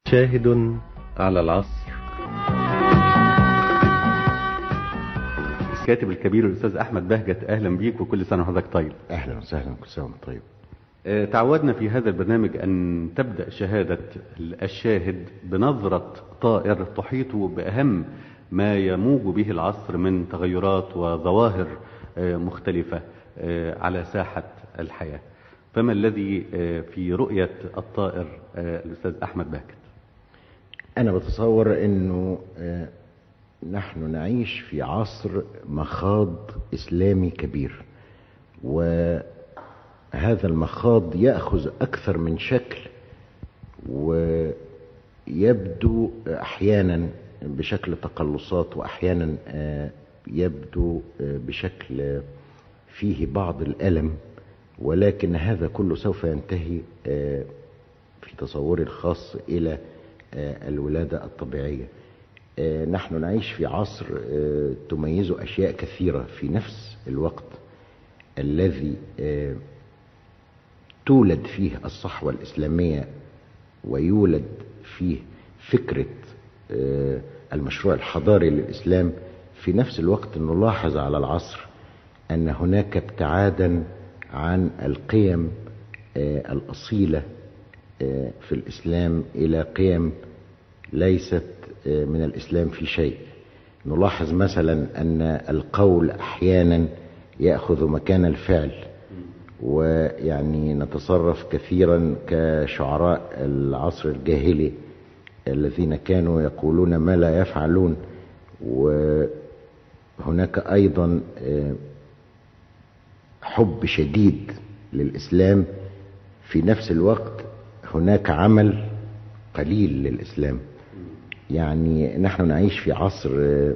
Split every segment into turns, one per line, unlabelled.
شاهد على العصر الكاتب الكبير الأستاذ أحمد بهجت أهلا بيك وكل سنة وحضرتك طيب
اهلا وسهلا كل سنه وانت طيب
آه، تعودنا في هذا البرنامج أن تبدأ شهادة الشاهد بنظرة طائر تحيط بأهم ما يموج به العصر من تغيرات وظواهر آه، مختلفة آه، على ساحة الحياة فما الذي آه، في رؤية الطائر آه، الأستاذ أحمد بهجت
انا بتصور انه آه، نحن نعيش في عصر مخاض اسلامي كبير وهذا المخاض ياخذ اكثر من شكل ويبدو احيانا بشكل تقلصات واحيانا آه، يبدو آه، بشكل آه، فيه بعض الالم ولكن هذا كله سوف ينتهي آه، في تصوري الخاص الى آه، الولاده الطبيعيه آه، نحن نعيش في عصر آه، تميزه اشياء كثيره في نفس الوقت الذي آه، تولد فيه الصحوه الاسلاميه ويولد فيه فكره آه، المشروع الحضاري للاسلام في نفس الوقت نلاحظ على العصر ان هناك ابتعادا عن القيم آه، الاصيله آه، في الاسلام الى قيم ليست آه، من الاسلام في شيء نلاحظ مثلا ان القول احيانا ياخذ مكان الفعل ويعني نتصرف كثيرا كشعراء العصر الجاهلي الذين كانوا يقولون ما لا يفعلون وهناك ايضا آه، حب شديد للاسلام في نفس الوقت هناك عمل قليل للاسلام يعني نحن نعيش في عصر آه،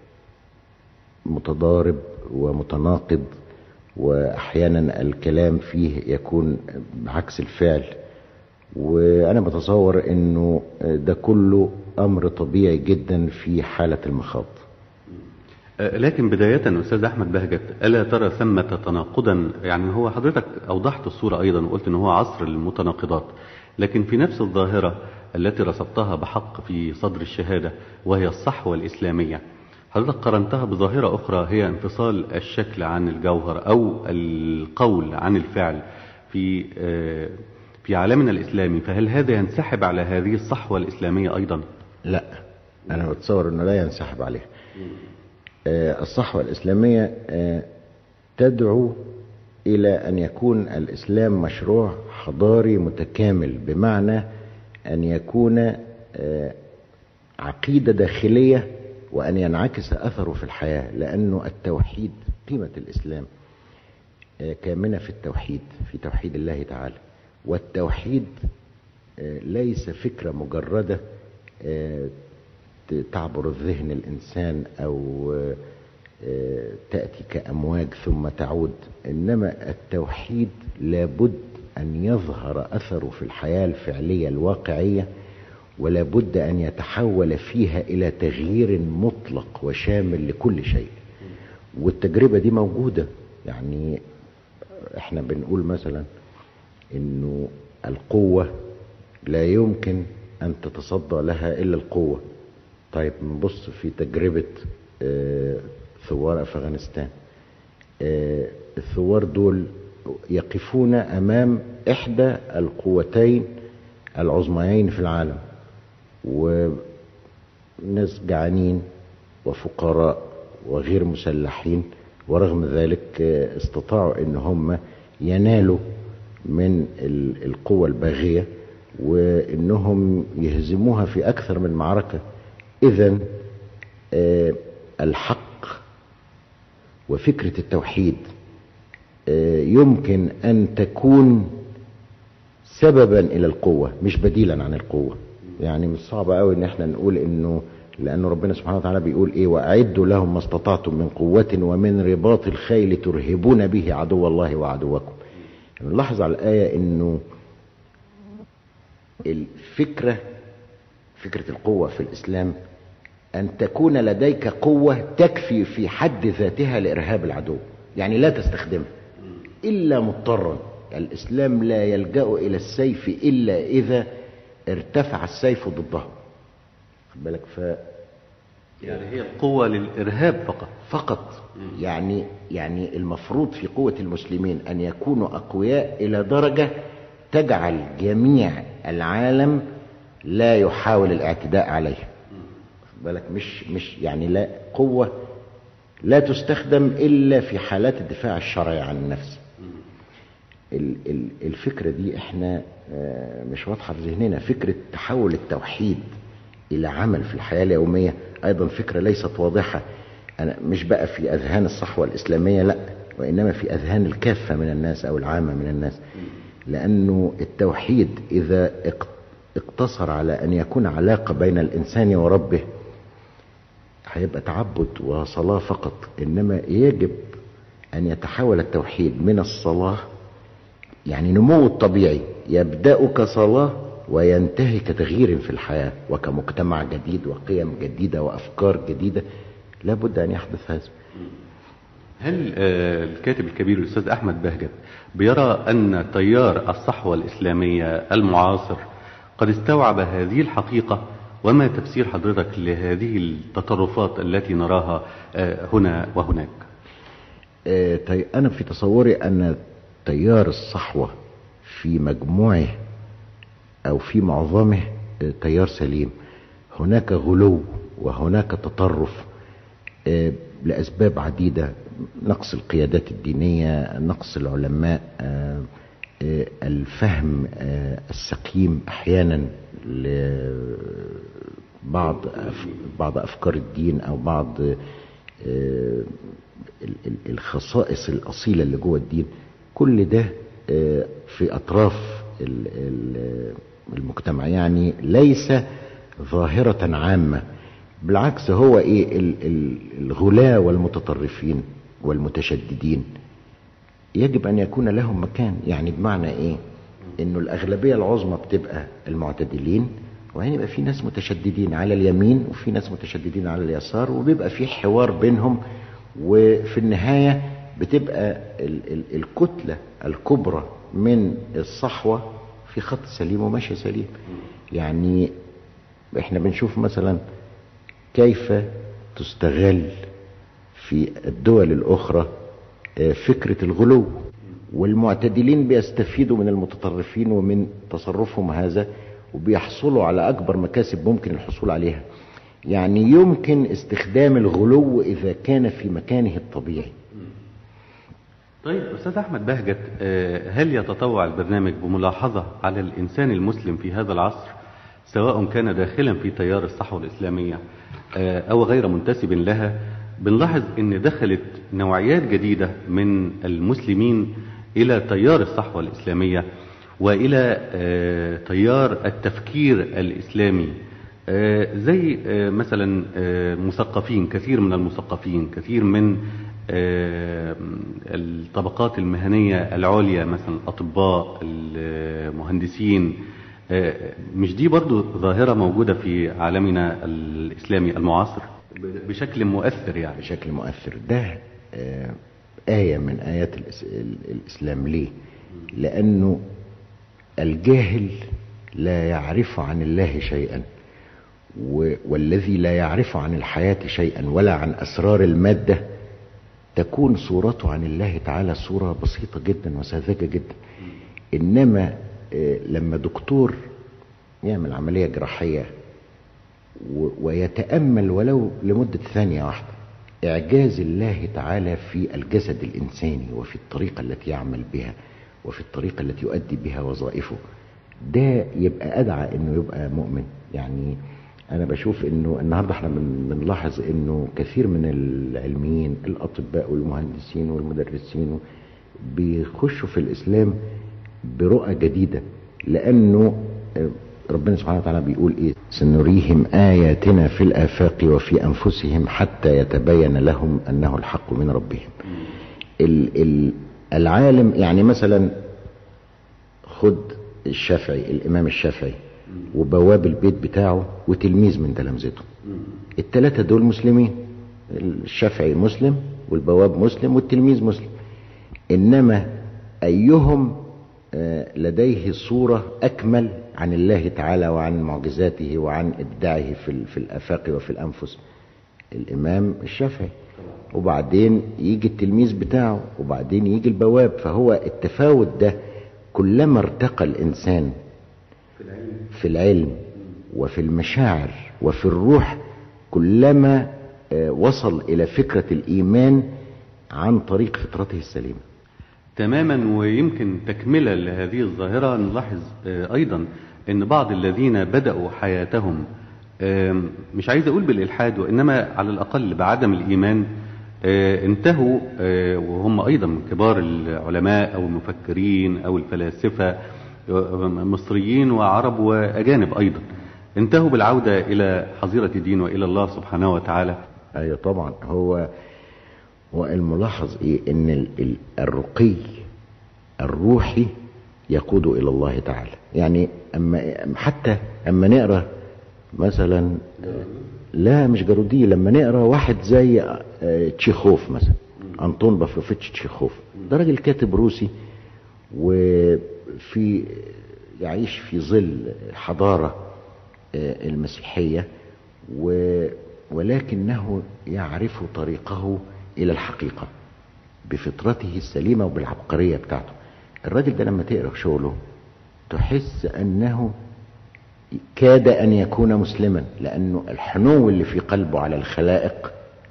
متضارب ومتناقض واحيانا الكلام فيه يكون بعكس الفعل وانا بتصور انه ده كله امر طبيعي جدا في حاله المخاض
آه، لكن بداية أستاذ أحمد بهجت ألا ترى ثمة تناقضا يعني هو حضرتك أوضحت الصورة أيضا وقلت أنه هو عصر المتناقضات لكن في نفس الظاهرة التي رصدتها بحق في صدر الشهادة وهي الصحوة الإسلامية حضرتك قرنتها بظاهرة أخرى هي انفصال الشكل عن الجوهر أو القول عن الفعل في آه، في عالمنا الإسلامي فهل هذا ينسحب على هذه الصحوة الإسلامية أيضا؟
لا انا بتصور انه لا ينسحب عليها آه، الصحوه الاسلاميه آه، تدعو الى ان يكون الاسلام مشروع حضاري متكامل بمعنى ان يكون آه، عقيده داخليه وان ينعكس اثره في الحياه لانه التوحيد قيمه الاسلام آه، كامنه في التوحيد في توحيد الله تعالى والتوحيد آه، ليس فكره مجرده آه، ت- تعبر الذهن الانسان او آه، آه، تاتي كامواج ثم تعود انما التوحيد لابد ان يظهر اثره في الحياه الفعليه الواقعيه ولا بد ان يتحول فيها الى تغيير مطلق وشامل لكل شيء والتجربه دي موجوده يعني احنا بنقول مثلا انه القوه لا يمكن ان تتصدى لها الا القوه طيب نبص في تجربه آه، ثوار افغانستان آه، الثوار دول يقفون امام احدى القوتين العظميين في العالم وناس جعانين وفقراء وغير مسلحين ورغم ذلك آه، استطاعوا ان هم ينالوا من ال- القوة الباغية وانهم يهزموها في اكثر من معركة اذا الحق وفكرة التوحيد آه، يمكن ان تكون سببا الى القوة مش بديلا عن القوة يعني مش صعب قوي ان احنا نقول انه لأن ربنا سبحانه وتعالى بيقول إيه وأعدوا لهم ما استطعتم من قوة ومن رباط الخيل ترهبون به عدو الله وعدوكم نلاحظ على الآية إنه الفكرة فكرة القوة في الإسلام أن تكون لديك قوة تكفي في حد ذاتها لإرهاب العدو يعني لا تستخدمها إلا مضطرا الإسلام لا يلجأ إلى السيف إلا إذا ارتفع السيف ضدهم خد بالك ف
يعني هي القوة للإرهاب فقط
فقط يعني يعني المفروض في قوة المسلمين أن يكونوا أقوياء إلى درجة تجعل جميع العالم لا يحاول الاعتداء عليه خد بالك مش مش يعني لا قوة لا تستخدم إلا في حالات الدفاع الشرعي عن النفس ال- ال- الفكرة دي احنا آه، مش واضحة في ذهننا فكرة تحول التوحيد إلى عمل في الحياة اليومية أيضا فكرة ليست واضحة أنا مش بقى في أذهان الصحوة الإسلامية لا وإنما في أذهان الكافة من الناس أو العامة من الناس لأنه التوحيد إذا اق- اقتصر على أن يكون علاقة بين الإنسان وربه هيبقى تعبد وصلاة فقط إنما يجب أن يتحول التوحيد من الصلاة يعني نمو الطبيعي يبدأ كصلاة وينتهي كتغيير في الحياة وكمجتمع جديد وقيم جديدة وأفكار جديدة لابد أن يحدث هذا
هل آه، الكاتب الكبير الأستاذ أحمد بهجت بيرى أن تيار الصحوة الإسلامية المعاصر قد استوعب هذه الحقيقة وما تفسير حضرتك لهذه التطرفات التي نراها آه، هنا وهناك
آه، طي- أنا في تصوري أن تيار الصحوة في مجموعه أو في معظمه آه، تيار سليم هناك غلو وهناك تطرف آه، لأسباب عديدة نقص القيادات الدينية نقص العلماء آه، آه، الفهم آه، السقيم أحيانا لبعض أف- بعض أفكار الدين أو بعض آه، ال- ال- الخصائص الأصيلة اللي جوه الدين كل ده آه، في أطراف ال- ال- المجتمع يعني ليس ظاهرة عامة بالعكس هو ايه ال- ال- الغلاة والمتطرفين والمتشددين يجب ان يكون لهم مكان يعني بمعنى ايه انه الاغلبية العظمى بتبقى المعتدلين وبعدين يبقى في ناس متشددين على اليمين وفي ناس متشددين على اليسار وبيبقى في حوار بينهم وفي النهاية بتبقى ال ال الكتلة الكبرى من الصحوة في خط سليم وماشي سليم يعني احنا بنشوف مثلا كيف تستغل في الدول الأخرى آه، فكرة الغلو والمعتدلين بيستفيدوا من المتطرفين ومن تصرفهم هذا وبيحصلوا على أكبر مكاسب ممكن الحصول عليها يعني يمكن استخدام الغلو إذا كان في مكانه الطبيعي
طيب أستاذ أحمد بهجت آه، هل يتطوع البرنامج بملاحظة على الإنسان المسلم في هذا العصر سواء كان داخلا في تيار الصحوة الإسلامية آه، أو غير منتسب لها بنلاحظ أن دخلت نوعيات جديدة من المسلمين إلى تيار الصحوة الإسلامية وإلى آه، تيار التفكير الإسلامي آه، زي آه، مثلا آه، مثقفين كثير من المثقفين كثير من آه، الطبقات المهنية العليا مثلا الأطباء المهندسين آه، مش دي برضو ظاهرة موجودة في عالمنا الإسلامي المعاصر بشكل مؤثر يعني
بشكل مؤثر ده آه، آية من آيات الإس- ال- الإسلام ليه لأنه الجاهل لا يعرف عن الله شيئا و- والذي لا يعرف عن الحياة شيئا ولا عن أسرار المادة تكون صورته عن الله تعالى صورة بسيطة جدا وساذجة جدا إنما آه، لما دكتور يعمل عملية جراحية و- ويتأمل ولو لمدة ثانية واحدة إعجاز الله تعالى في الجسد الإنساني وفي الطريقة التي يعمل بها وفي الطريقة التي يؤدي بها وظائفه ده يبقى أدعى إنه يبقى مؤمن يعني أنا بشوف إنه النهاردة إحنا بن- بنلاحظ إنه كثير من العلميين الأطباء والمهندسين والمدرسين بيخشوا في الإسلام برؤى جديدة لأنه آه، ربنا سبحانه وتعالى بيقول إيه سنريهم آياتنا في الآفاق وفي أنفسهم حتى يتبين لهم أنه الحق من ربهم ال ال العالم يعني مثلا خد الشافعي الإمام الشافعي وبواب البيت بتاعه وتلميذ من تلامذته الثلاثة دول مسلمين الشافعي مسلم والبواب مسلم والتلميذ مسلم إنما أيهم آه، لديه صورة أكمل عن الله تعالى وعن معجزاته وعن إبداعه في ال- في الآفاق وفي الأنفس الإمام الشافعي وبعدين يجي التلميذ بتاعه وبعدين يجي البواب فهو التفاوت ده كلما ارتقى الإنسان في العلم وفي المشاعر وفي الروح كلما آه، وصل إلى فكرة الإيمان عن طريق فطرته السليمة
تماما ويمكن تكملة لهذه الظاهرة نلاحظ آه، أيضا أن بعض الذين بدأوا حياتهم آم، مش عايز أقول بالإلحاد وإنما على الأقل بعدم الإيمان آه، انتهوا آه، وهم أيضا من كبار العلماء أو المفكرين أو الفلاسفة آه، مصريين وعرب وأجانب أيضا انتهوا بالعودة إلى حظيرة الدين وإلى الله سبحانه وتعالى
ايوه طبعا هو هو الملاحظ ايه ان ال- ال- الرقي الروحي يقود الى الله تعالى يعني اما حتى اما نقرا مثلا لا مش جارودي لما نقرا واحد زي آه، تشيخوف مثلا انطون بافروفيتش تشيخوف ده راجل كاتب روسي وفي يعيش في ظل حضاره آه، المسيحيه و ولكنه يعرف طريقه الى الحقيقه بفطرته السليمه وبالعبقريه بتاعته الراجل ده لما تقرا شغله تحس انه كاد ان يكون مسلما لانه الحنو اللي في قلبه على الخلائق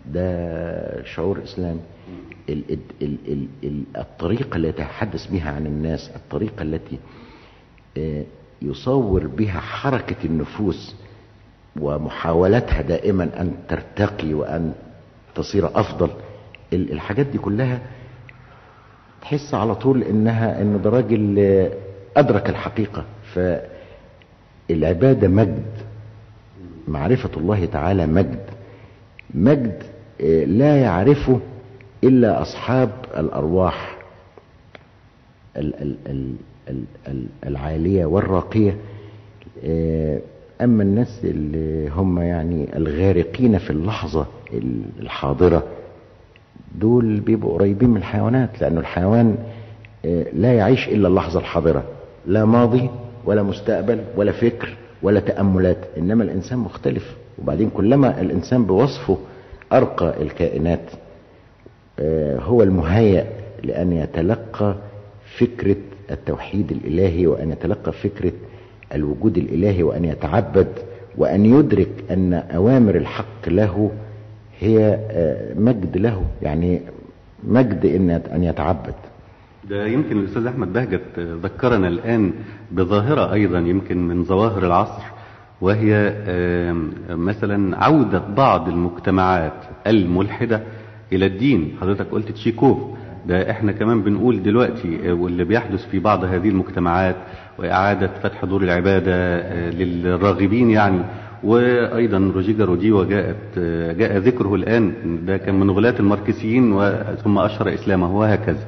ده شعور اسلامي ال ال ال ال ال الطريقه التي يتحدث بها عن الناس الطريقه التي آه، يصور بها حركه النفوس ومحاولتها دائما ان ترتقي وان تصير افضل ال- الحاجات دي كلها تحس على طول انها انه ده راجل آه، ادرك الحقيقه فالعباده مجد معرفه الله تعالى مجد مجد آه، لا يعرفه الا اصحاب الارواح ال- ال- ال- ال- ال- العاليه والراقيه آه، اما الناس اللي هم يعني الغارقين في اللحظه الحاضره دول بيبقوا قريبين من الحيوانات لأنه الحيوان آه، لا يعيش إلا اللحظة الحاضرة لا ماضي ولا مستقبل ولا فكر ولا تأملات إنما الإنسان مختلف وبعدين كلما الإنسان بوصفه أرقى الكائنات آه، هو المهيأ لأن يتلقى فكرة التوحيد الإلهي وأن يتلقى فكرة الوجود الإلهي وأن يتعبد وأن يدرك أن أوامر الحق له هي آه، مجد له يعني مجد إن أن يتعبد
ده يمكن الأستاذ أحمد بهجت ذكرنا الآن بظاهرة أيضا يمكن من ظواهر العصر وهي آم، مثلا عودة بعض المجتمعات الملحدة إلى الدين حضرتك قلت تشيكوف ده احنا كمان بنقول دلوقتي آه، واللي بيحدث في بعض هذه المجتمعات وإعادة فتح دور العبادة آه، للراغبين يعني وأيضا روجيجا روديوا جاءت آه، جاء ذكره الآن ده كان من غلاة الماركسيين و- ثم أشهر إسلامه وهكذا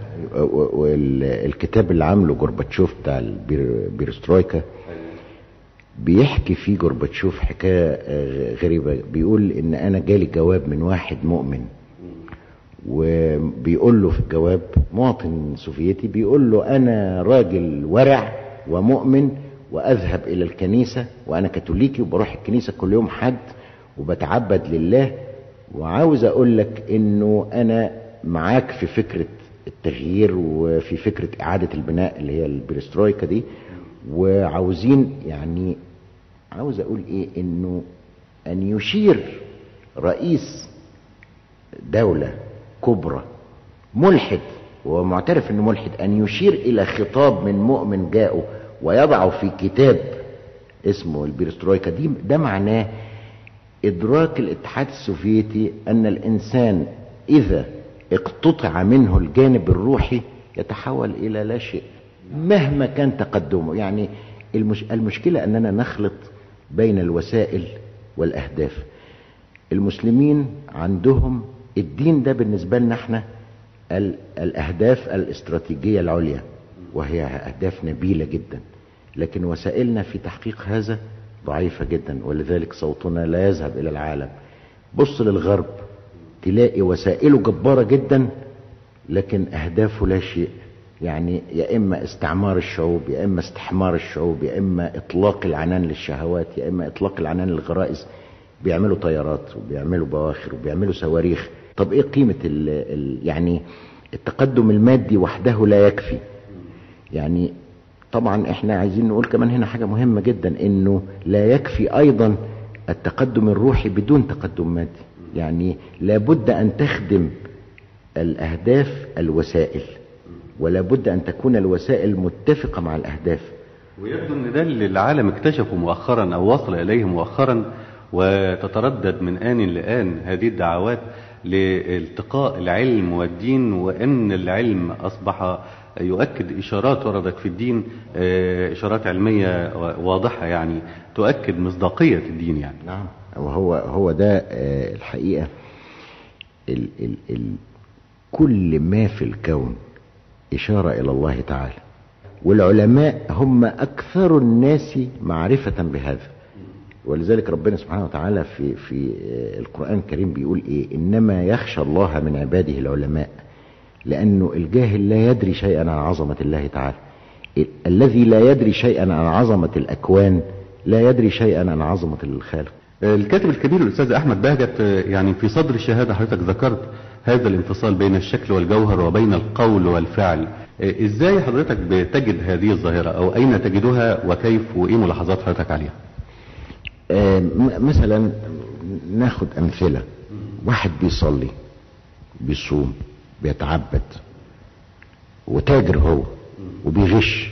والكتاب اللي عامله جورباتشوف بتاع البيرسترويكا بيحكي فيه جورباتشوف حكاية آه، غريبة بيقول إن أنا جالي جواب من واحد مؤمن وبيقول له في الجواب مواطن سوفيتي بيقول له أنا راجل ورع ومؤمن وأذهب إلى الكنيسة وأنا كاثوليكي وبروح الكنيسة كل يوم حد وبتعبد لله وعاوز أقول لك إنه أنا معاك في فكرة التغيير وفي فكرة إعادة البناء اللي هي البريسترويكا دي وعاوزين يعني عاوز أقول إيه إنه أن يشير رئيس دولة كبرى ملحد وهو معترف انه ملحد ان يشير الى خطاب من مؤمن جاءه ويضعه في كتاب اسمه البيرسترويكا دي ده معناه ادراك الاتحاد السوفيتي ان الانسان اذا اقتطع منه الجانب الروحي يتحول الى لا شيء مهما كان تقدمه يعني المش... المشكله اننا نخلط بين الوسائل والاهداف المسلمين عندهم الدين ده بالنسبة لنا احنا ال- الأهداف الاستراتيجية العليا وهي أهداف نبيلة جدا لكن وسائلنا في تحقيق هذا ضعيفة جدا ولذلك صوتنا لا يذهب إلى العالم بص للغرب تلاقي وسائله جبارة جدا لكن أهدافه لا شيء يعني يا اما استعمار الشعوب يا اما استحمار الشعوب يا اما اطلاق العنان للشهوات يا اما اطلاق العنان للغرائز بيعملوا طيارات وبيعملوا بواخر وبيعملوا صواريخ طب ايه قيمة ال ال يعني التقدم المادي وحده لا يكفي يعني طبعا احنا عايزين نقول كمان هنا حاجة مهمة جدا انه لا يكفي ايضا التقدم الروحي بدون تقدم مادي يعني لابد ان تخدم الاهداف الوسائل ولا بد ان تكون الوسائل متفقة مع الاهداف
ويبدو ان ده اللي العالم اكتشفه مؤخرا او وصل اليه مؤخرا وتتردد من آن لآن هذه الدعوات لالتقاء العلم والدين وأن العلم أصبح يؤكد إشارات وردت في الدين إشارات علمية واضحة يعني تؤكد مصداقية الدين يعني
نعم وهو هو ده الحقيقة ال ال ال كل ما في الكون إشارة إلى الله تعالى والعلماء هم أكثر الناس معرفة بهذا ولذلك ربنا سبحانه وتعالى في في القرآن الكريم بيقول ايه انما يخشى الله من عباده العلماء لانه الجاهل لا يدري شيئا عن عظمة الله تعالى الذي لا يدري شيئا عن عظمة الاكوان لا يدري شيئا عن عظمة الخالق
الكاتب الكبير الاستاذ احمد بهجت يعني في صدر الشهادة حضرتك ذكرت هذا الانفصال بين الشكل والجوهر وبين القول والفعل ازاي حضرتك بتجد هذه الظاهرة او اين تجدها وكيف وايه ملاحظات حضرتك عليها
آه مثلا ناخد امثله واحد بيصلي بيصوم بيتعبد وتاجر هو وبيغش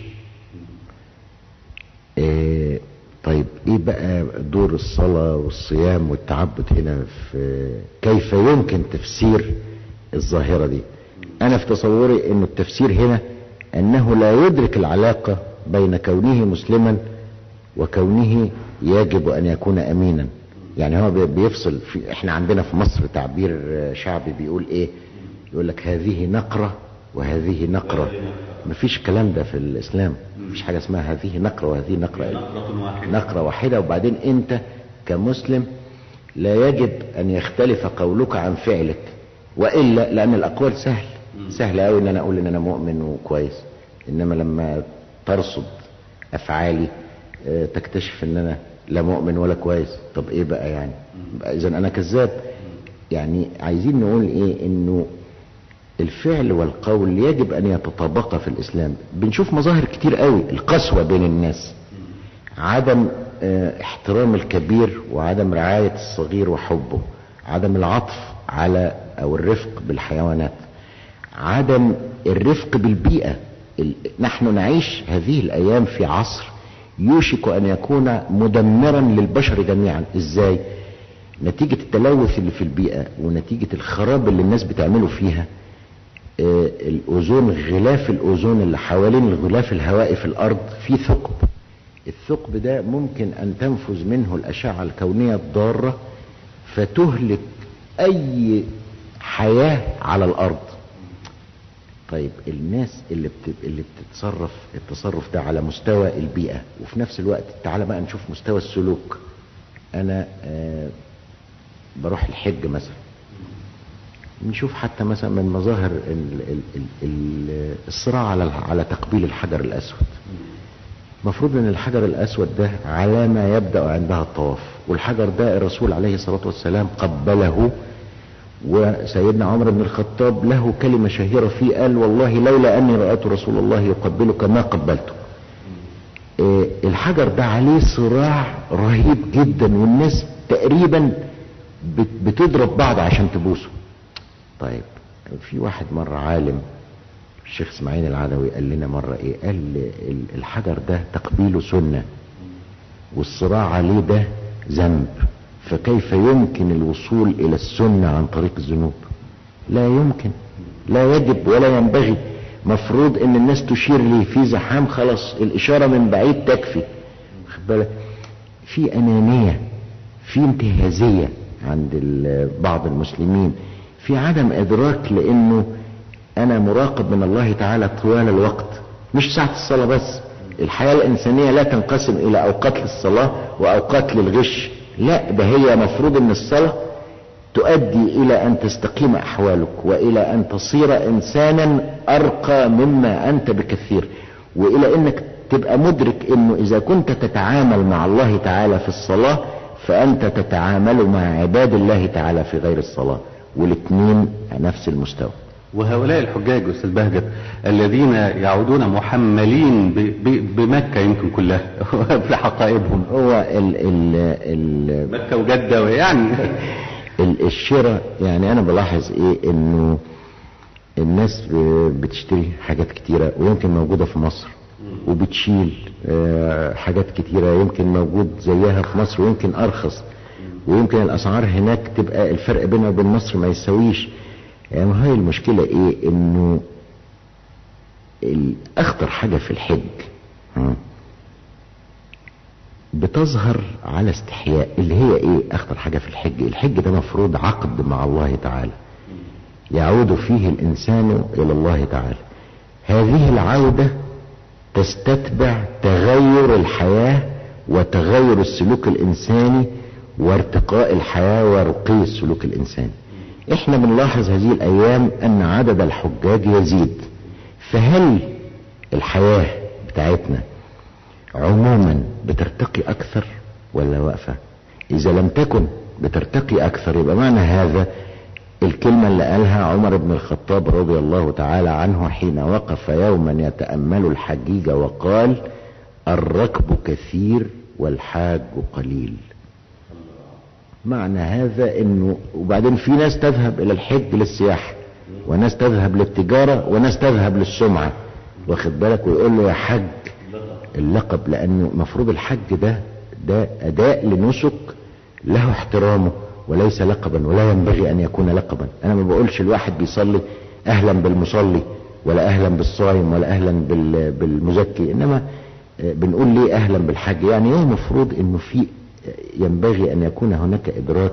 آه طيب ايه بقى دور الصلاه والصيام والتعبد هنا في كيف يمكن تفسير الظاهره دي انا في تصوري انه التفسير هنا انه لا يدرك العلاقه بين كونه مسلما وكونه يجب ان يكون امينا يعني هو بيفصل في احنا عندنا في مصر تعبير شعبي بيقول ايه يقول لك هذه نقرة وهذه نقرة مفيش كلام ده في الاسلام مفيش حاجة اسمها هذه نقرة وهذه نقرة نقرة واحدة وبعدين انت كمسلم لا يجب ان يختلف قولك عن فعلك والا لان الاقوال سهل سهل قوي ان انا اقول ان انا مؤمن وكويس انما لما ترصد افعالي تكتشف ان انا لا مؤمن ولا كويس طب ايه بقى يعني اذا انا كذاب يعني عايزين نقول ايه انه الفعل والقول يجب ان يتطابقا في الاسلام بنشوف مظاهر كتير قوي القسوة بين الناس عدم اه احترام الكبير وعدم رعاية الصغير وحبه عدم العطف على او الرفق بالحيوانات عدم الرفق بالبيئة نحن نعيش هذه الايام في عصر يوشك ان يكون مدمرا للبشر جميعا ازاي نتيجة التلوث اللي في البيئة ونتيجة الخراب اللي الناس بتعمله فيها آه الاوزون غلاف الاوزون اللي حوالين الغلاف الهوائي في الارض فيه ثقب الثقب ده ممكن ان تنفذ منه الاشعة الكونية الضارة فتهلك اي حياة على الارض طيب الناس اللي بت... اللي بتتصرف التصرف ده على مستوى البيئة وفي نفس الوقت تعالى بقى نشوف مستوى السلوك انا آه بروح الحج مثلا نشوف حتى مثلا من مظاهر ال... ال... ال... الصراع على على تقبيل الحجر الاسود المفروض ان الحجر الاسود ده علامة يبدأ عندها الطواف والحجر ده الرسول عليه الصلاة والسلام قبله وسيدنا عمر بن الخطاب له كلمة شهيرة فيه قال والله لولا أني رأيت رسول الله يقبلك ما قبلته إيه الحجر ده عليه صراع رهيب جدا والناس تقريبا بتضرب بعض عشان تبوسه طيب في واحد مرة عالم الشيخ اسماعيل العدوي قال لنا مرة ايه قال الحجر ده تقبيله سنة والصراع عليه ده ذنب فكيف يمكن الوصول الى السنة عن طريق الذنوب لا يمكن لا يجب ولا ينبغي مفروض ان الناس تشير لي في زحام خلاص الاشارة من بعيد تكفي خد بالك في انانية في انتهازية عند بعض المسلمين في عدم ادراك لانه انا مراقب من الله تعالى طوال الوقت مش ساعة الصلاة بس الحياة الانسانية لا تنقسم الى اوقات للصلاة واوقات للغش لا ده هي مفروض ان الصلاة تؤدي الى ان تستقيم احوالك والى ان تصير انسانا ارقى مما انت بكثير والى انك تبقى مدرك انه اذا كنت تتعامل مع الله تعالى في الصلاة فانت تتعامل مع عباد الله تعالى في غير الصلاة والاثنين نفس المستوى
وهؤلاء الحجاج أستاذ بهجت الذين يعودون محملين ب- ب- بمكة يمكن كلها في حقائبهم
هو ال ال ال
مكة وجدة يعني
ال- الشراء يعني انا بلاحظ ايه انه الناس ب- بتشتري حاجات كتيرة ويمكن موجودة في مصر وبتشيل آه، حاجات كتيرة يمكن موجود زيها في مصر ويمكن ارخص ويمكن الاسعار هناك تبقى الفرق بينها وبين مصر ما يساويش يعني ما هي المشكلة ايه انه الاخطر حاجة في الحج ها، بتظهر على استحياء اللي هي ايه اخطر حاجة في الحج الحج ده مفروض عقد مع الله تعالى يعود فيه الانسان الى الله تعالى هذه العودة تستتبع تغير الحياة وتغير السلوك الانساني وارتقاء الحياة ورقي السلوك الانساني احنا بنلاحظ هذه الايام ان عدد الحجاج يزيد فهل الحياة بتاعتنا عموما بترتقي اكثر ولا واقفة اذا لم تكن بترتقي اكثر يبقى معنى هذا الكلمة اللي قالها عمر بن الخطاب رضي الله تعالى عنه حين وقف يوما يتأمل الحجيج وقال الركب كثير والحاج قليل معنى هذا انه وبعدين في ناس تذهب الى الحج للسياحة وناس تذهب للتجارة وناس تذهب للسمعة واخد بالك ويقول له يا حج اللقب لانه مفروض الحج ده ده اداء لنسك له احترامه وليس لقبا ولا ينبغي ان يكون لقبا انا ما بقولش الواحد بيصلي اهلا بالمصلي ولا اهلا بالصايم ولا اهلا بال- بالمزكي انما آه، بنقول ليه اهلا بالحج يعني هو المفروض انه في آه، ينبغي ان يكون هناك ادراك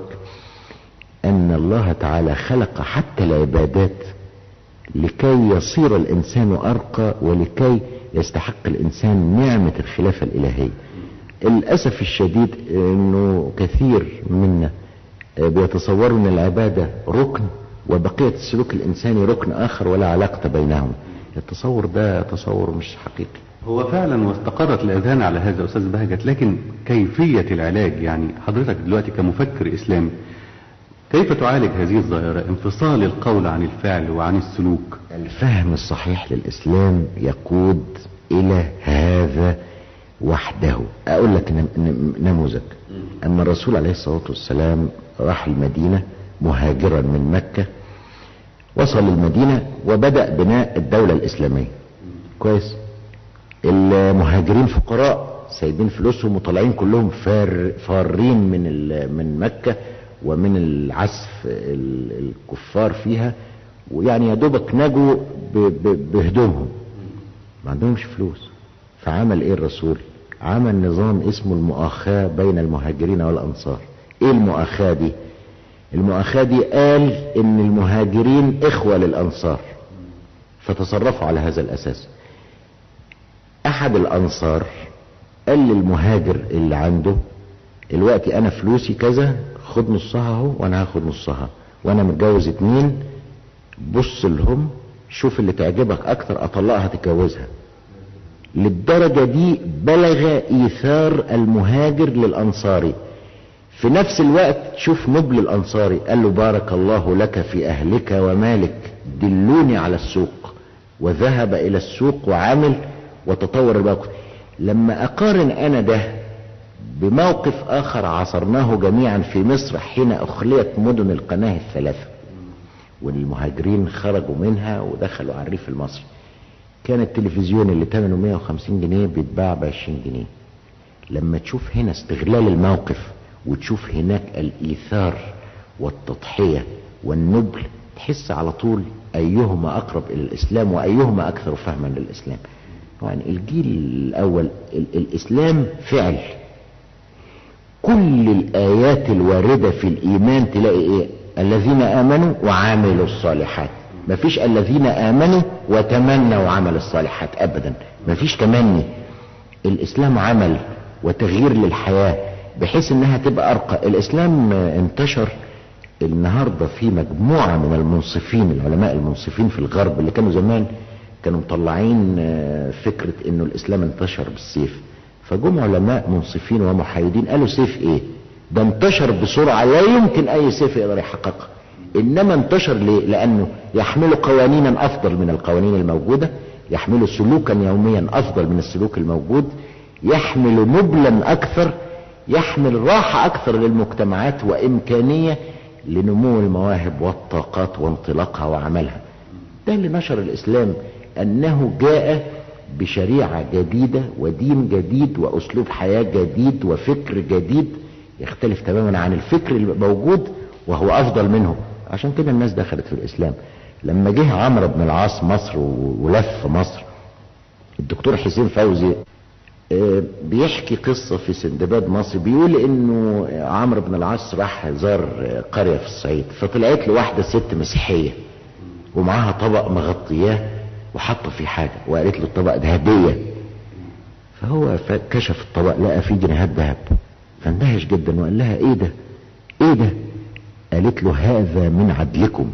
ان الله تعالى خلق حتى العبادات لكي يصير الانسان ارقى ولكي يستحق الانسان نعمة الخلافة الالهية للاسف الشديد انه كثير منا بيتصوروا ان العبادة ركن وبقية السلوك الانساني ركن اخر ولا علاقة بينهم التصور ده تصور مش حقيقي
هو فعلا واستقرت الاذهان على هذا استاذ بهجت لكن كيفيه العلاج يعني حضرتك دلوقتي كمفكر اسلامي كيف تعالج هذه الظاهره انفصال القول عن الفعل وعن السلوك
الفهم الصحيح للإسلام يقود إلى هذا وحده أقول لك نم- نم- نموذج أن الرسول عليه الصلاة والسلام راح المدينة مهاجرا من مكة وصل المدينة وبدأ بناء الدولة الإسلامية كويس المهاجرين فقراء سايبين فلوسهم وطالعين كلهم فار فارين من ال- من مكة ومن العسف ال- الكفار فيها ويعني يا دوبك نجوا ب- ب- بهدومهم ما عندهمش فلوس فعمل ايه الرسول عمل نظام اسمه المؤاخاة بين المهاجرين والانصار ايه المؤاخاة دي المؤاخاة دي قال ان المهاجرين اخوة للانصار فتصرفوا على هذا الاساس احد الانصار قال للمهاجر اللي عنده الوقت انا فلوسي كذا خد نصها اهو وانا هاخد نصها وانا متجوز اتنين بص لهم شوف اللي تعجبك اكتر اطلقها تتجوزها للدرجة دي بلغ ايثار المهاجر للانصاري في نفس الوقت شوف نبل الانصاري قال له بارك الله لك في اهلك ومالك دلوني على السوق وذهب الى السوق وعمل وتطور الموقف لما اقارن انا ده بموقف اخر عصرناه جميعا في مصر حين اخليت مدن القناة الثلاثة والمهاجرين خرجوا منها ودخلوا على الريف المصري كان التلفزيون اللي ثمنه 150 جنيه بيتباع ب 20 جنيه لما تشوف هنا استغلال الموقف وتشوف هناك الايثار والتضحية والنبل تحس على طول ايهما اقرب الى الاسلام وايهما اكثر فهما للاسلام يعني الجيل الاول ال- الاسلام فعل كل الايات الواردة في الايمان تلاقي ايه الذين امنوا وعملوا الصالحات مفيش الذين امنوا وتمنوا عمل الصالحات ابدا مفيش تمني الاسلام عمل وتغيير للحياة بحيث انها تبقى ارقى الاسلام آه، انتشر النهارده في مجموعه من المنصفين العلماء المنصفين في الغرب اللي كانوا زمان كانوا مطلعين آه، فكره انه الاسلام انتشر بالسيف فجم علماء منصفين ومحايدين قالوا سيف ايه ده انتشر بسرعه لا يمكن اي سيف يقدر يحققها انما انتشر ليه لانه يحمل قوانينا افضل من القوانين الموجوده يحمل سلوكا يوميا افضل من السلوك الموجود يحمل نبلا اكثر يحمل راحه اكثر للمجتمعات وامكانيه لنمو المواهب والطاقات وانطلاقها وعملها ده اللي نشر الاسلام انه جاء بشريعه جديده ودين جديد واسلوب حياه جديد وفكر جديد يختلف تماما عن الفكر الموجود وهو افضل منه عشان كده الناس دخلت في الاسلام لما جه عمرو بن العاص مصر و- ولف مصر الدكتور حسين فوزي آه، بيحكي قصة في سندباد مصر بيقول انه عمرو بن العاص راح زار آه، قرية في الصعيد فطلعت له واحدة ست مسيحية ومعاها طبق مغطياه وحاطة فيه حاجة وقالت له الطبق ده هدية فهو ف- كشف الطبق لقى فيه جنيهات ذهب فاندهش جدا وقال لها ايه ده ايه ده قالت له هذا من عدلكم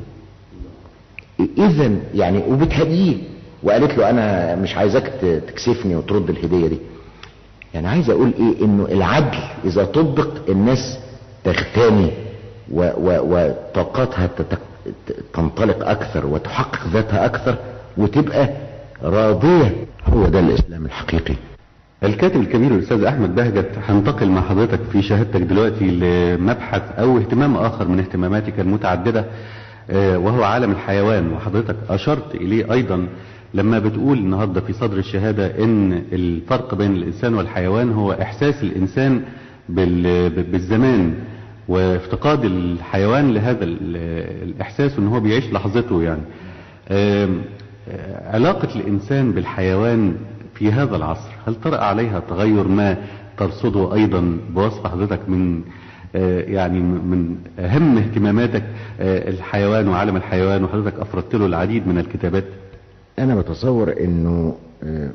اذا يعني وبتهديه وقالت له انا مش عايزاك ت- تكسفني وترد الهديه دي يعني عايز اقول ايه انه العدل اذا طبق الناس تغتني و و وطاقاتها تتك- ت- تنطلق اكثر وتحقق ذاتها اكثر وتبقى راضيه هو ده الاسلام الحقيقي
الكاتب الكبير الاستاذ احمد بهجت هنتقل مع حضرتك في شهادتك دلوقتي لمبحث او اهتمام اخر من اهتماماتك المتعدده آه، وهو عالم الحيوان وحضرتك اشرت اليه ايضا لما بتقول النهارده في صدر الشهاده ان الفرق بين الانسان والحيوان هو احساس الانسان بال- بالزمان وافتقاد الحيوان لهذا ال- الاحساس ان هو بيعيش لحظته يعني آم، آه، علاقة الإنسان بالحيوان في هذا العصر هل طرأ عليها تغير ما ترصده أيضا بوصف حضرتك من آه، يعني من أهم اهتماماتك آه، الحيوان وعالم الحيوان وحضرتك أفردت له العديد من الكتابات
انا بتصور انه آه،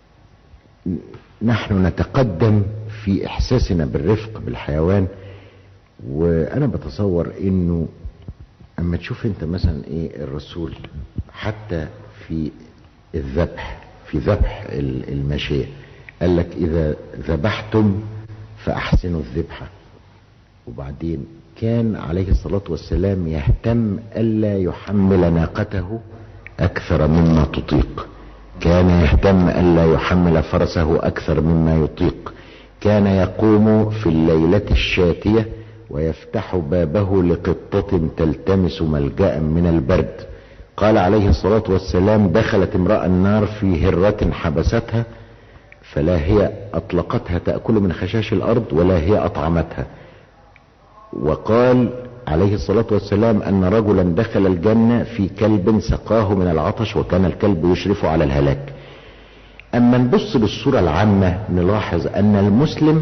نحن نتقدم في احساسنا بالرفق بالحيوان وانا بتصور انه اما تشوف انت مثلا ايه الرسول حتى في الذبح في ذبح ال- الماشية قال لك اذا ذبحتم فاحسنوا الذبحة وبعدين كان عليه الصلاة والسلام يهتم ألا يحمل ناقته أكثر مما تطيق كان يهتم ألا يحمل فرسه أكثر مما يطيق كان يقوم في الليلة الشاتية ويفتح بابه لقطة تلتمس ملجأ من البرد قال عليه الصلاة والسلام دخلت امرأة النار في هرة حبستها فلا هي أطلقتها تأكل من خشاش الأرض ولا هي أطعمتها وقال عليه الصلاة والسلام أن رجلا دخل الجنة في كلب سقاه من العطش وكان الكلب يشرف على الهلاك أما نبص للصورة العامة نلاحظ أن المسلم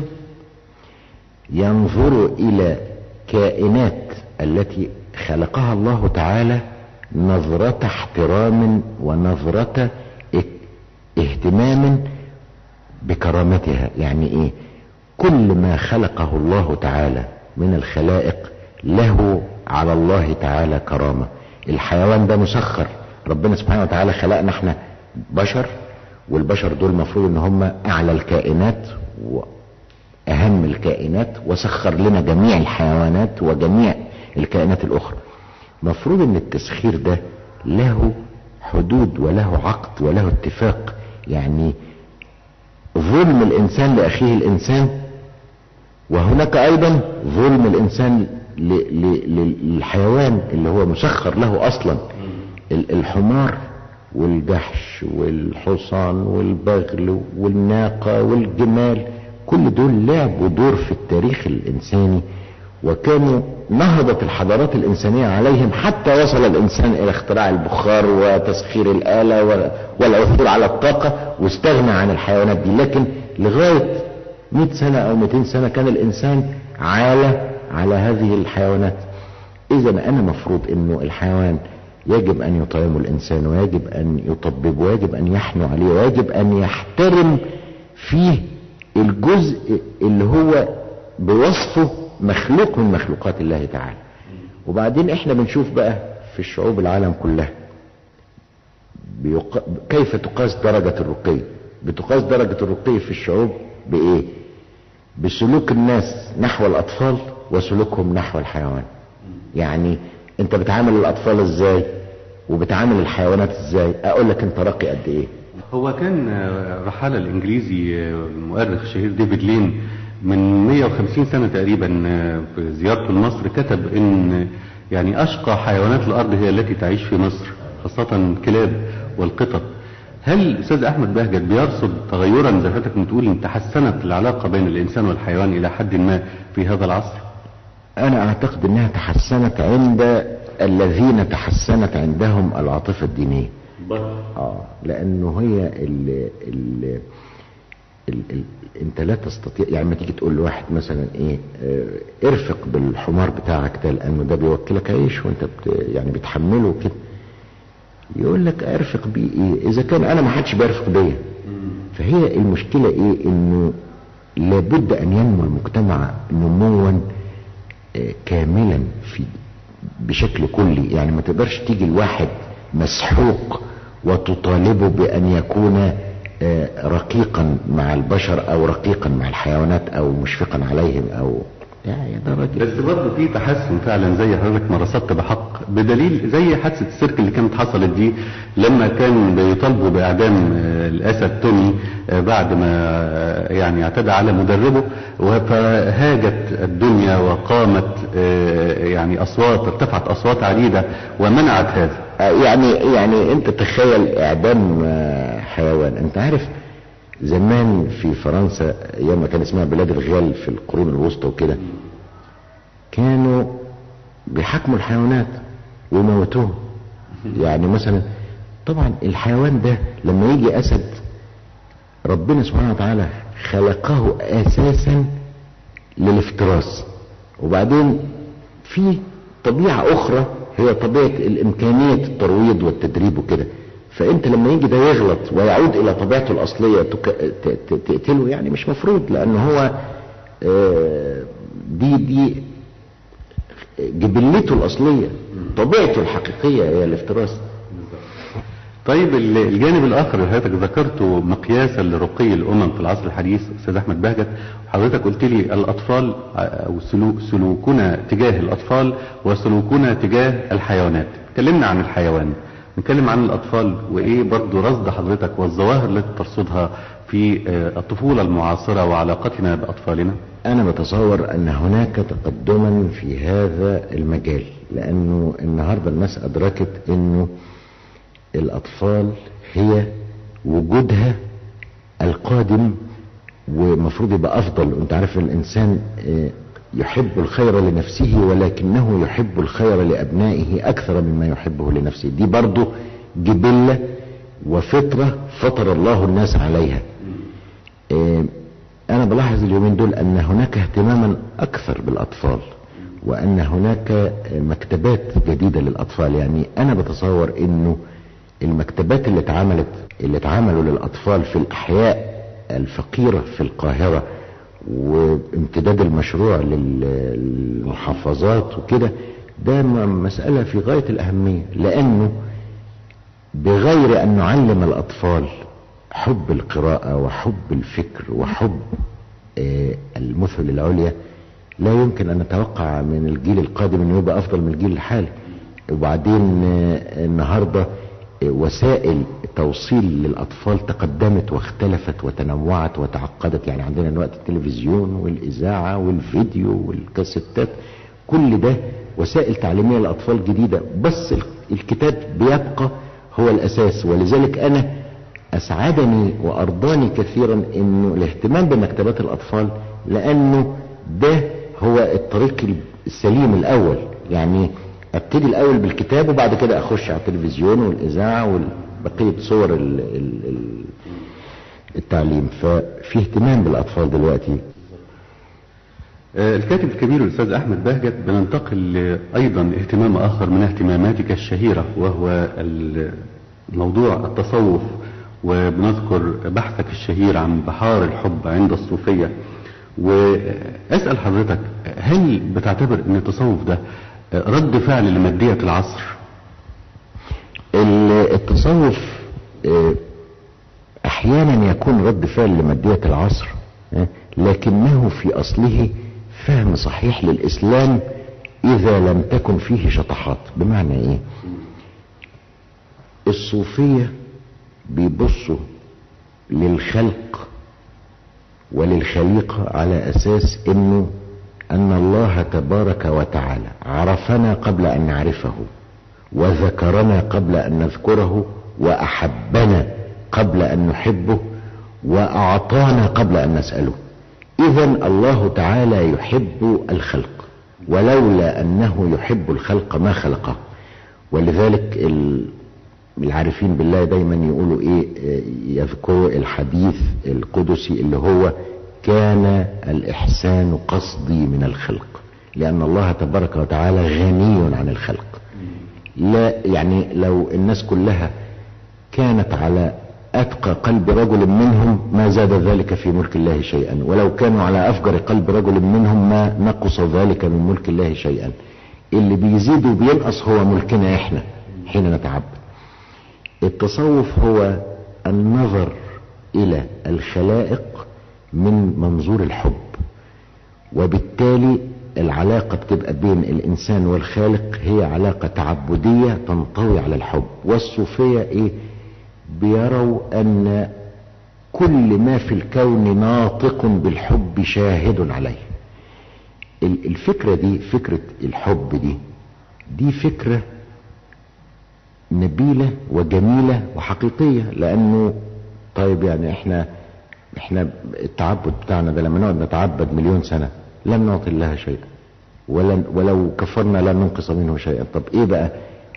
ينظر إلى كائنات التي خلقها الله تعالى نظرة احترام ونظرة اهتمام بكرامتها يعني ايه كل ما خلقه الله تعالى من الخلائق له على الله تعالى كرامة الحيوان ده مسخر ربنا سبحانه وتعالى خلقنا احنا بشر والبشر دول المفروض ان هم اعلى الكائنات واهم الكائنات وسخر لنا جميع الحيوانات وجميع الكائنات الاخرى مفروض ان التسخير ده له حدود وله عقد وله اتفاق يعني ظلم الانسان لاخيه الانسان وهناك ايضا ظلم الانسان ل- ل- للحيوان اللي هو مسخر له اصلا ال- الحمار والجحش والحصان والبغل والناقة والجمال كل دول لعبوا دور في التاريخ الانساني وكانوا نهضت الحضارات الانسانية عليهم حتى وصل الانسان الى اختراع البخار وتسخير الالة و- والعثور على الطاقة واستغنى عن الحيوانات دي لكن لغاية 100 سنة او 200 سنة كان الانسان عالة على هذه الحيوانات اذا انا مفروض انه الحيوان يجب ان يطعمه الانسان ويجب ان يطببه ويجب ان يحنو عليه ويجب ان يحترم فيه الجزء اللي هو بوصفه مخلوق من مخلوقات الله تعالى وبعدين احنا بنشوف بقى في الشعوب العالم كلها بيق... كيف تقاس درجة الرقي بتقاس درجة الرقي في الشعوب بايه بسلوك الناس نحو الاطفال وسلوكهم نحو الحيوان يعني انت بتعامل الاطفال ازاي وبتعامل الحيوانات ازاي اقول لك انت راقي قد ايه
هو كان آه، رحالة الإنجليزي آه، المؤرخ الشهير ديفيد لين من 150 سنة تقريبا آه، في زيارته لمصر كتب إن يعني أشقى حيوانات الأرض هي التي تعيش في مصر خاصة الكلاب والقطط هل أستاذ أحمد بهجت بيرصد تغيرا زي حضرتك بتقول إن تحسنت العلاقة بين الإنسان والحيوان إلى حد ما في هذا العصر؟
انا اعتقد انها تحسنت عند الذين تحسنت عندهم العاطفة الدينية اه لانه هي ال ال ال ال انت لا تستطيع يعني لما تيجي تقول لواحد مثلا ايه اه ارفق بالحمار بتاعك ده لانه ده بيوكلك عيش وانت بت يعني بتحمله كده يقول لك ارفق بيه ايه اذا كان انا ما حدش بيرفق بيا فهي المشكلة ايه انه لابد ان ينمو المجتمع نموا آه، كاملا في بشكل كلي يعني ما تقدرش تيجي الواحد مسحوق وتطالبه بان يكون آه، رقيقا مع البشر او رقيقا مع الحيوانات او مشفقا عليهم او يعني ده راجل
بس برضه في تحسن فعلا زي حضرتك ما رصدت بحق بدليل زي حادثه السيرك اللي كانت حصلت دي لما كان بيطالبوا باعدام آه، الاسد توني آه، بعد ما آه، يعني اعتدى على مدربه فهاجت الدنيا وقامت آه، يعني اصوات ارتفعت اصوات عديده ومنعت هذا
آه، يعني يعني انت تخيل اعدام آه، حيوان انت عارف زمان في فرنسا ايام ما كان اسمها بلاد الغال في القرون الوسطى وكده كانوا بيحاكموا الحيوانات ويموتوهم يعني مثلا طبعا الحيوان ده لما يجي اسد ربنا سبحانه وتعالى خلقه اساسا للافتراس وبعدين في طبيعة اخرى هي طبيعة الامكانية الترويض والتدريب وكده فانت لما يجي ده يغلط ويعود الى طبيعته الاصلية تك... ت... ت... تقتله يعني مش مفروض لان هو آه، دي دي جبلته الاصلية طبيعته الحقيقية هي الافتراس
طيب ال- الجانب الاخر اللي حضرتك ذكرته مقياسا لرقي الامم في العصر الحديث استاذ احمد بهجت حضرتك قلت لي الاطفال او سلوك سلوكنا تجاه الاطفال وسلوكنا تجاه الحيوانات اتكلمنا عن الحيوان نتكلم عن الاطفال وايه برضو رصد حضرتك والظواهر التي ترصدها في آه، الطفوله المعاصره وعلاقتنا باطفالنا
انا بتصور ان هناك تقدما في هذا المجال لانه النهارده الناس ادركت انه الاطفال هي وجودها القادم ومفروض يبقى افضل انت عارف الانسان آه، يحب الخير لنفسه ولكنه يحب الخير لابنائه اكثر مما يحبه لنفسه دي برضه جبله وفطره فطر الله الناس عليها آه، انا بلاحظ اليومين دول ان هناك اهتماما اكثر بالاطفال وان هناك مكتبات جديدة للاطفال يعني انا بتصور انه المكتبات اللي اتعملت اللي اتعملوا للاطفال في الاحياء الفقيرة في القاهرة وامتداد المشروع للمحافظات وكده ده م- مسألة في غاية الاهمية لانه بغير ان نعلم الاطفال حب القراءة وحب الفكر وحب آه، المثل العليا لا يمكن ان نتوقع من الجيل القادم انه يبقى افضل من الجيل الحالي وبعدين آه، النهارده آه، وسائل توصيل للاطفال تقدمت واختلفت وتنوعت وتعقدت يعني عندنا دلوقتي التلفزيون والاذاعه والفيديو والكاسيتات كل ده وسائل تعليميه للاطفال جديده بس ال- الكتاب بيبقى هو الاساس ولذلك انا اسعدني وارضاني كثيرا انه الاهتمام بمكتبات الاطفال لانه ده هو الطريق السليم الاول يعني ابتدي الاول بالكتاب وبعد كده اخش على التلفزيون والاذاعه وبقيه صور ال- ال- ال- التعليم ففي اهتمام بالاطفال دلوقتي
آه، الكاتب الكبير الأستاذ أحمد بهجت بننتقل أيضا اهتمام آخر من اهتماماتك الشهيرة وهو ال- موضوع التصوف وبنذكر بحثك الشهير عن بحار الحب عند الصوفية وأسأل حضرتك هل بتعتبر أن التصوف ده آه، رد فعل لمادية العصر
ال- التصوف آه، احيانا يكون رد فعل لمادية العصر آه، لكنه في اصله فهم صحيح للاسلام اذا لم تكن فيه شطحات بمعنى ايه الصوفية بيبصوا للخلق وللخليقة على اساس انه ان الله تبارك وتعالى عرفنا قبل ان نعرفه وذكرنا قبل ان نذكره واحبنا قبل ان نحبه واعطانا قبل ان نساله اذا الله تعالى يحب الخلق ولولا انه يحب الخلق ما خلقه ولذلك ال- العارفين بالله دايما يقولوا ايه آه، يذكروا الحديث القدسي اللي هو كان الاحسان قصدي من الخلق لان الله تبارك وتعالى غني عن الخلق لا يعني لو الناس كلها كانت على اتقى قلب رجل منهم ما زاد ذلك في ملك الله شيئا ولو كانوا على افجر قلب رجل منهم ما نقص ذلك من ملك الله شيئا اللي بيزيد وبينقص هو ملكنا احنا حين نتعبد التصوف هو النظر الى الخلائق من منظور الحب وبالتالي العلاقة بتبقى بين الإنسان والخالق هي علاقة تعبدية تنطوي على الحب والصوفية إيه بيروا أن كل ما في الكون ناطق بالحب شاهد عليه ال- الفكرة دي فكرة الحب دي دي فكرة نبيلة وجميلة وحقيقية لأنه طيب يعني احنا احنا التعبد بتاعنا ده لما نقعد نتعبد مليون سنة لن نعطي الله شيئا ولن ولو كفرنا لن ننقص منه شيئا طب ايه بقى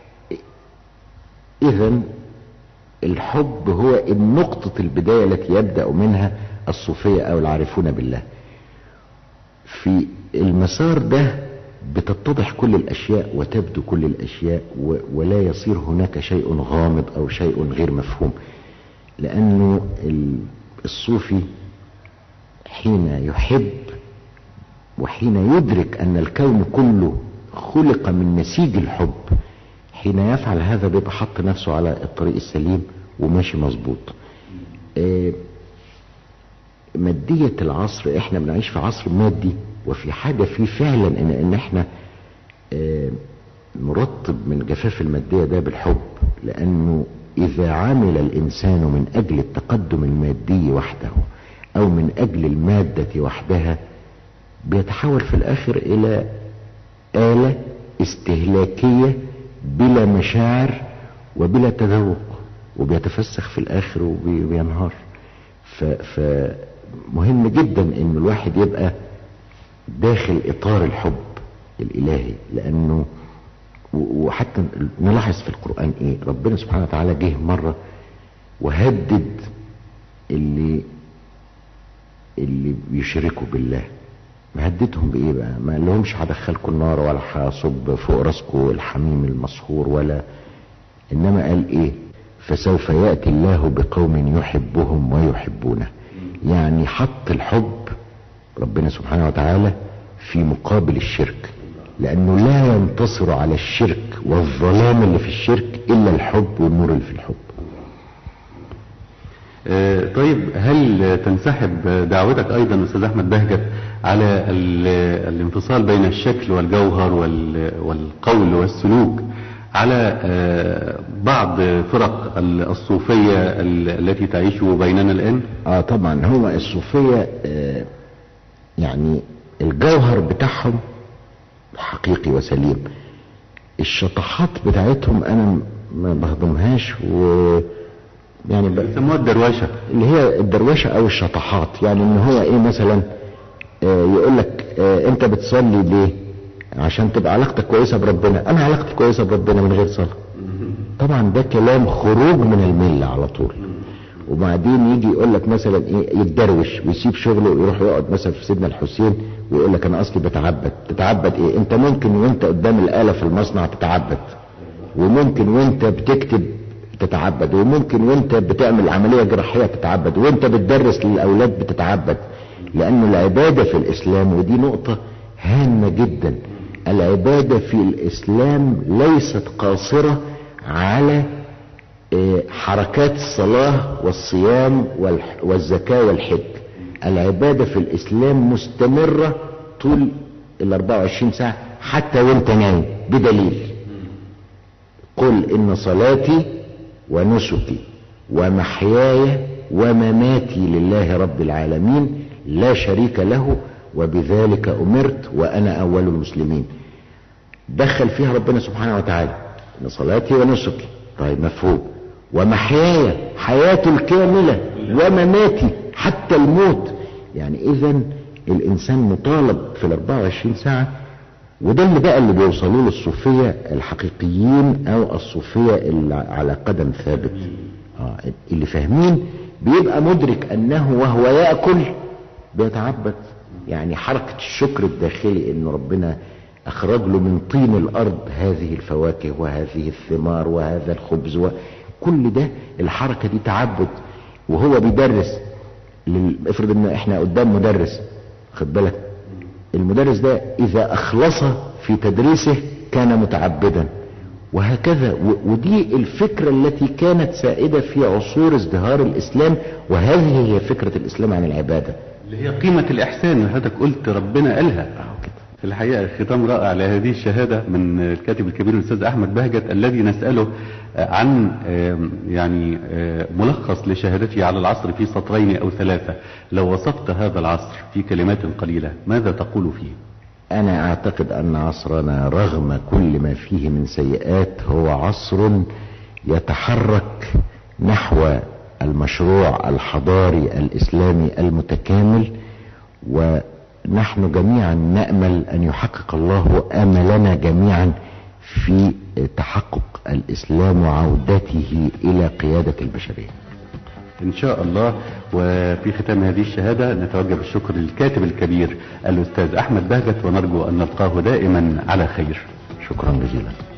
اذا الحب هو النقطة البداية التي يبدأ منها الصوفية او العارفون بالله في المسار ده بتتضح كل الاشياء وتبدو كل الاشياء و- ولا يصير هناك شيء غامض او شيء غير مفهوم لانه ال- الصوفي حين يحب وحين يدرك ان الكون كله خلق من نسيج الحب حين يفعل هذا بيبقى حط نفسه على الطريق السليم وماشي مظبوط آه، مادية العصر احنا بنعيش في عصر مادي وفي حاجة فيه فعلا ان, إن احنا آه، نرطب من جفاف المادية ده بالحب لانه اذا عمل الانسان من اجل التقدم المادي وحده او من اجل المادة وحدها بيتحول في الاخر الى آلة استهلاكية بلا مشاعر وبلا تذوق وبيتفسخ في الاخر وبينهار فمهم جدا ان الواحد يبقى داخل اطار الحب الالهي لانه و- وحتى نلاحظ في القرآن ايه ربنا سبحانه وتعالى جه مرة وهدد اللي اللي بيشركوا بالله مهددهم بايه بقى ما لهمش هدخلكم النار ولا هصب فوق راسكم الحميم المسحور ولا انما قال ايه فسوف ياتي الله بقوم يحبهم ويحبونه يعني حط الحب ربنا سبحانه وتعالى في مقابل الشرك لانه لا ينتصر على الشرك والظلام اللي في الشرك الا الحب والنور اللي في الحب
آه، طيب هل تنسحب دعوتك ايضا استاذ احمد بهجت على ال- الانفصال بين الشكل والجوهر وال- والقول والسلوك على آه، بعض فرق ال- الصوفية ال- التي تعيش بيننا الآن
اه طبعا هو الصوفية آه يعني الجوهر بتاعهم حقيقي وسليم الشطحات بتاعتهم انا ما بهضمهاش و يعني ب...
بيسموها الدروشة
اللي هي الدروشه او الشطحات يعني ان هو ايه مثلا آه يقول لك آه انت بتصلي ليه عشان تبقى علاقتك كويسه بربنا انا علاقتي كويسه بربنا من غير صلاه طبعا ده كلام خروج من المله على طول وبعدين يجي يقول لك مثلا ايه يتدروش ويسيب شغله ويروح يقعد مثلا في سيدنا الحسين ويقول لك انا اصلي بتعبد تتعبد ايه انت ممكن وانت قدام الاله في المصنع تتعبد وممكن وانت بتكتب تتعبد وممكن وانت بتعمل عمليه جراحيه تتعبد وانت بتدرس للاولاد بتتعبد لان العباده في الاسلام ودي نقطه هامه جدا العبادة في الإسلام ليست قاصرة على آه، حركات الصلاة والصيام والح- والزكاة والحج العبادة في الإسلام مستمرة طول ال 24 ساعة حتى وانت نايم بدليل قل إن صلاتي ونسكي ومحياي ومماتي لله رب العالمين لا شريك له وبذلك أمرت وأنا أول المسلمين دخل فيها ربنا سبحانه وتعالى ان صلاتي ونسكي طيب مفهوم ومحياي حياته الكاملة ومماتي حتى الموت يعني اذا الانسان مطالب في ال 24 ساعة وده اللي بقى اللي بيوصلوا له الصوفية الحقيقيين او الصوفية اللي على قدم ثابت آه اللي فاهمين بيبقى مدرك انه وهو يأكل بيتعبد يعني حركة الشكر الداخلي ان ربنا اخرج له من طين الارض هذه الفواكه وهذه الثمار وهذا الخبز وكل ده الحركة دي تعبد وهو بيدرس لل- افرض ان احنا قدام مدرس خد بالك المدرس ده اذا اخلص في تدريسه كان متعبدا وهكذا و- ودي الفكرة التي كانت سائدة في عصور ازدهار الاسلام وهذه هي فكرة الاسلام عن العبادة
اللي هي قيمة الإحسان اللي حضرتك قلت ربنا قالها في الحقيقة ختام رائع لهذه الشهادة من الكاتب الكبير الأستاذ أحمد بهجت الذي نسأله عن آم، يعني آه، ملخص لشهادته على العصر في سطرين أو ثلاثة لو وصفت هذا العصر في كلمات قليلة ماذا تقول فيه؟
انا اعتقد ان عصرنا رغم كل ما فيه من سيئات هو عصر يتحرك نحو المشروع الحضاري الاسلامي المتكامل ونحن جميعا نامل ان يحقق الله املنا جميعا في تحقق الاسلام وعودته الى قياده البشريه
إن شاء الله وفي ختام هذه الشهادة نتوجه بالشكر للكاتب الكبير الأستاذ أحمد بهجت ونرجو أن نلقاه دائما على خير
شكرا جزيلا